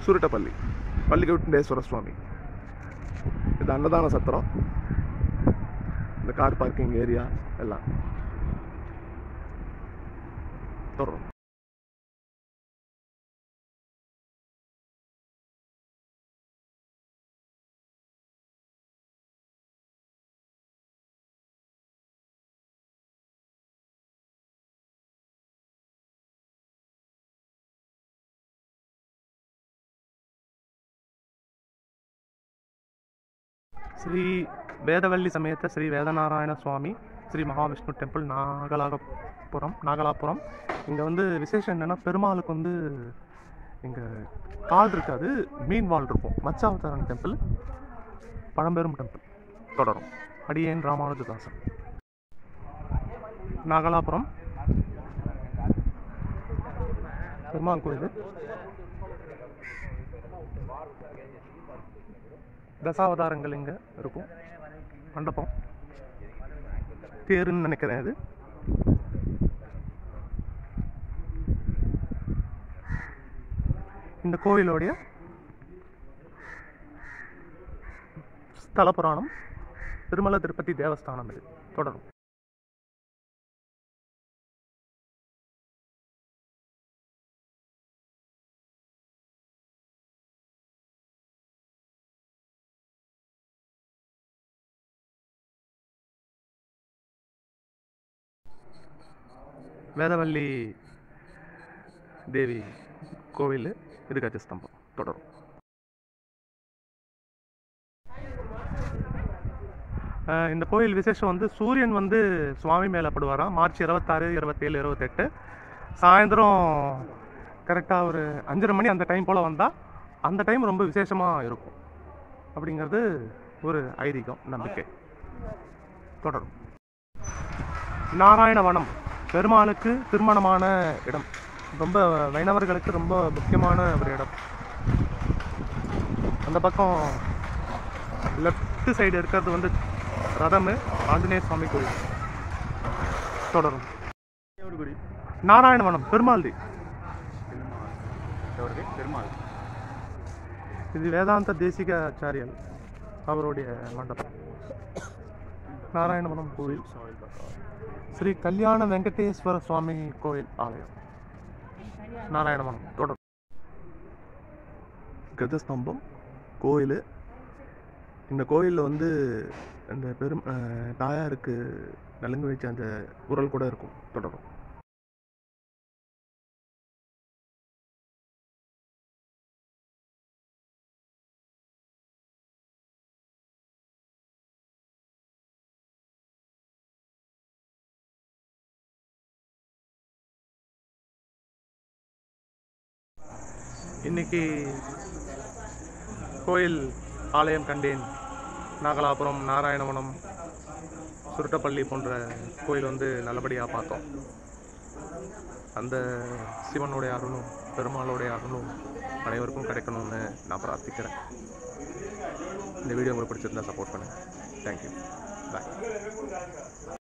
சுருட்டப்பள்ளி பள்ளிக்கவிட்டேஸ்வர சுவாமி இது அன்னதான சத்திரம் இந்த கார் பார்க்கிங் ஏரியா எல்லாம் தொடரும் ஸ்ரீ வேதவள்ளி சமேத ஸ்ரீ வேதநாராயண சுவாமி ஸ்ரீ மகாவிஷ்ணு டெம்பிள் நாகலாபுரம் நாகலாபுரம் இங்கே வந்து விசேஷம் என்னென்னா பெருமாளுக்கு வந்து இங்கே கால் இருக்காது மீன் வால் இருக்கும் மச்சாவதாரன் டெம்பிள் பழம்பெரும் டெம்பிள் தொடரும் அடியேன் ராமானுஜதாசன் நாகலாபுரம் பெருமாள் கோயில் தசாவதாரங்கள் இங்கே இருக்கும் மண்டபம் தேருன்னு நினைக்கிறேன் இது இந்த கோயிலோடைய ஸ்தல புராணம் திருமல திருப்பதி தேவஸ்தானம் இது தொடரும் வேதவள்ளி தேவி கோவில் இது கஜஸ்தம்பம் தொடரும் அஹ் இந்த கோயில் விசேஷம் வந்து சூரியன் வந்து சுவாமி மேலே படுவாராம் மார்ச் இருபத்தாறு இருபத்தேழு இருபத்தெட்டு சாயந்தரம் கரெக்டாக ஒரு அஞ்சரை மணி அந்த டைம் போல் வந்தால் அந்த டைம் ரொம்ப விசேஷமாக இருக்கும் அப்படிங்கிறது ஒரு ஐதீகம் நம்பிக்கை தொடரும் நாராயணவனம் பெருமாளுக்கு திருமணமான இடம் ரொம்ப வைணவர்களுக்கு ரொம்ப முக்கியமான ஒரு இடம் அந்த பக்கம் லெஃப்ட் சைடு இருக்கிறது வந்து ரதம் ஆஞ்சநேய சுவாமி கோயில் தொடரும் நாராயணவனம் பெருமாள்தி பெருமாள் இது வேதாந்த தேசிக ஆச்சாரியன் அவருடைய மண்டபம் நாராயணவனம் கோயில் ஸ்ரீ கல்யாண வெங்கடேஸ்வர சுவாமி கோயில் ஆலயம் நாராயணவனம் தொடர் கஜஸ்தம்பம் கோயில் இந்த கோயிலில் வந்து இந்த பெரும் அஹ், தாயாருக்கு நலுங்கு வச்ச அந்த உரல் கூட இருக்கும் தொடரும் இன்னைக்கு கோயில் ஆலயம் கண்டேன் நாகலாபுரம் நாராயணவனம் சுருட்டப்பள்ளி போன்ற கோயில் வந்து நல்லபடியாக பார்த்தோம் அந்த சிவனுடைய அருளும் பெருமாளுடைய அருளும் அனைவருக்கும் கிடைக்கணும்னு நான் பிரார்த்திக்கிறேன் இந்த வீடியோ உங்களுக்கு பிடிச்சிருந்தா சப்போர்ட் பண்ணுங்கள் தேங்க்யூ பாய்